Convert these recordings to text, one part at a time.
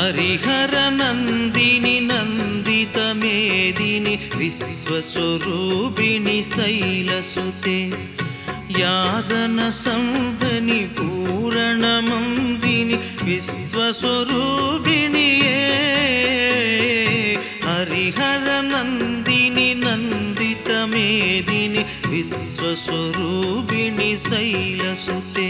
ಹರಿಹರ ನಂದಿನಿ ನಂದಿತ ಮೇದಿನಿ ವಿಶ್ವಸ್ವರೂಪಿಣಿ ಶೈಲಸುತೆ ಯಾದನ ಸಂದನಿ ಪೂರಣ ಮಂದಿನಿ ವಿಶ್ವಸ್ವರೂಪಿಣಿಯೇ ಹರಿಹರ ನಂದಿನಿ ನಂದಿತ ಮೇದಿನಿ ವಿಶ್ವಸ್ವರೂಪಿಣಿ ಶೈಲಸುತೆ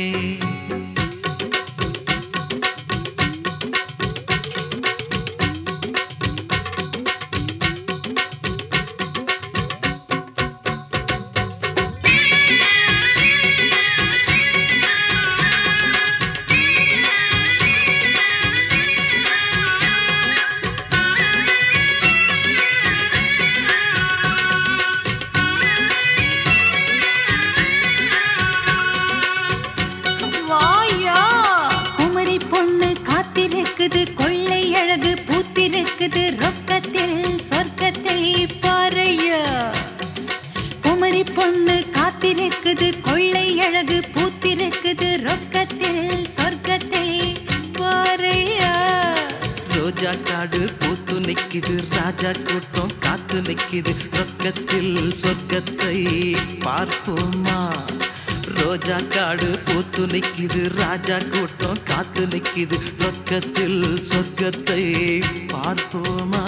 வாயா குமரி பொண்ணு காத்திருக்குது கொள்ளை அழகு பூத்திருக்குது ரொக்கத்தில் சொர்க்கத்தை பாறையா குமரி பொண்ணு காத்திருக்குது கொள்ளை அழகு பூத்திருக்குது ரொக்கத்தில் சொர்க்கத்தை பாறையா ரோஜா காடு பூத்து நிக்குது ராஜா கூட்டம் காத்து நிக்குது ரொக்கத்தில் சொர்க்கத்தை பார்ப்போமா ரோஜா காடு பூத்து நிக்குது ராஜா கூட்டம் காத்து நிக்குது ரொக்கத்தில் சொர்க்கத்தை பார்ப்போமா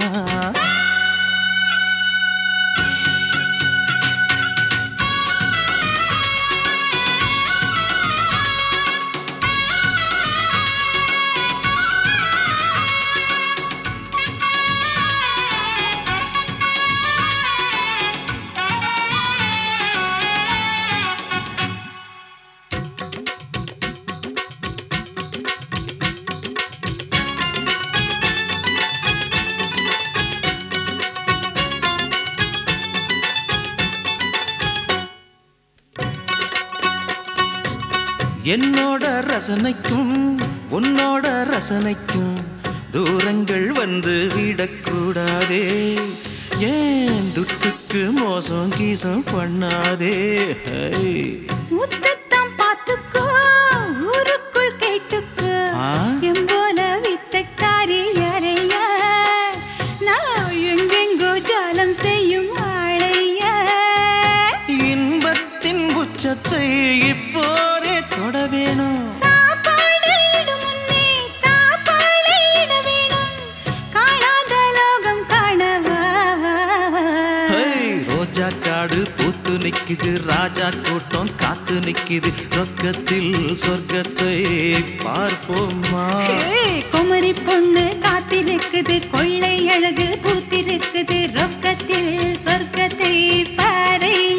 என்னோட ரசனைக்கும் உன்னோட ரசனைக்கும் தூரங்கள் வந்து விடக்கூடாதே ஏன் துட்டுக்கு மோசம் கீசம் பண்ணாதே ஹை. முத்தத்தான் பார்த்துக்கோ ஊருக்குள் கேட்டுக்கோ ஆ? எம்போல வித்தக்காரி யாரையா நான் எங்கெங்கோ ஜாலம் செய்யும் ஆளையா இன்பத்தின் உச்சத்தை இப்போதே தொட வேணும் சாப்பாடு இடும் முன்னே தாப்பாடு இட வேணும் காணாத லோகம் காணவா வா, வா. ஹை, ரோஜா காடு பூத்து நிக்குது ராஜா கூட்டம் காத்து நிக்குது ரொக்கத்தில் சொர்க்கத்தை பார்ப்போமா ஏய், குமரி பொண்ணு காத்திருக்குது கொள்ளை அழகு பூத்திருக்குது ரொக்கத்தில் சொர்க்கத்தை பாறைய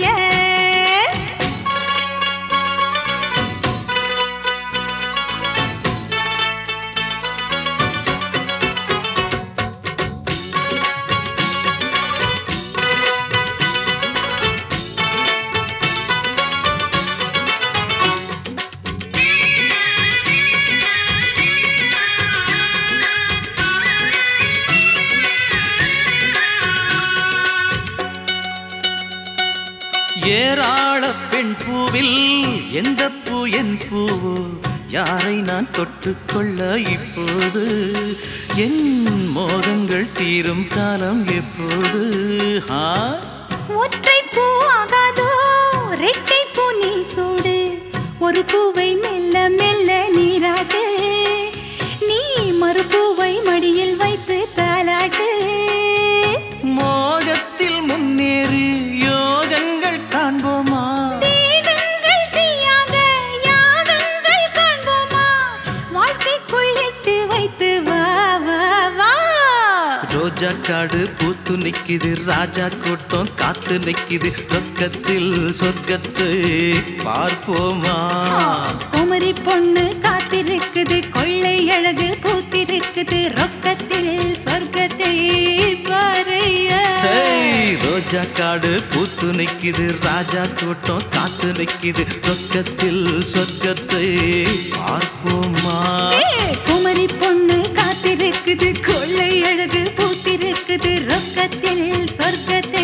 ஏராள பெண் பூவில் எந்த பூ என் பூவோ யாரை நான் தொட்டுக்கொள்ள இப்போது என் மோகங்கள் தீரும் காலம் எப்போது ஆ ஒற்றை பூ ஆகாதோ ரெட்டை பூ நீ சூடு ஒரு பூவை மெல்ல மெல்ல நீராட்டு நீ மறுபூவை மடியில் வைத்து தாலாட்டு மோகத்தில் முன்னேறி யோகங்கள் காண்போமா தீகங்கள் தீயாக யாகங்கள் காண்போமா வாழ்க்கைக்குள் எட்டு வைத்து வா வா வா ரோஜா காடு பூத்து நிக்குது ராஜா கூட்டம் காத்து நிக்குது ரொக்கத்தில் சொர்க்கத்தை பார்ப்போமா குமரி பொண்ணு காத்திருக்குது கொள்ளை அழகு பூத்திருக்குது ரொக்கத்தில் சொர்க்கத்தை பாறையா ஹேய், ரோஜா காடு பூத்து நிக்குது ராஜா கூட்டம் காத்து நிக்குது ரொக்கத்தில் சொர்க்கத்தை பார்ப்போமா ஏய், குமரி பொண்ணு காத்திருக்குது கொள்ளை அழகு பூத்திருக்குது ரொக்கத்தில் சொர்க்கத்தை